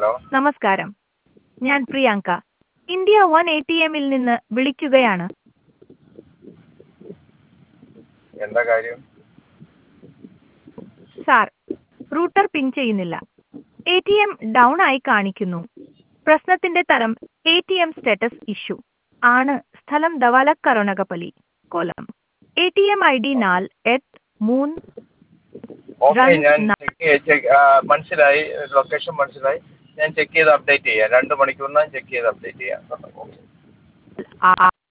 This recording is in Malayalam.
ഹലോ നമസ്കാരം ഞാൻ Priyanka India one A T എമ്മിൽ നിന്ന് വിളിക്കുകയാണ് എന്താ കാര്യം സാർ റൂട്ടർ പിൻ ചെയ്യുന്നില്ല എ ടി എം ഡൗൺ ആയി കാണിക്കുന്നു പ്രശ്നത്തിന്റെ തരം A T M status issue ആണ് സ്ഥലം ദവാലക് Karunagappally Kollam A T M I D നാല് എട്ട് മൂന്ന് ഓക്കെ രണ്ട് ഞാൻ ന- ചെക്ക് ചെക്ക് മനസ്സിലായി ലൊക്കേഷൻ മനസ്സിലായി ഞാൻ ചെക്ക് ചെയ്ത് അപ്ഡേറ്റ് ചെയ്യാം രണ്ട് മണിക്കൂറിനകം ചെക്ക് ചെയ്ത് അപ്ഡേറ്റ് ചെയ്യാം ഓക്കെ ആ-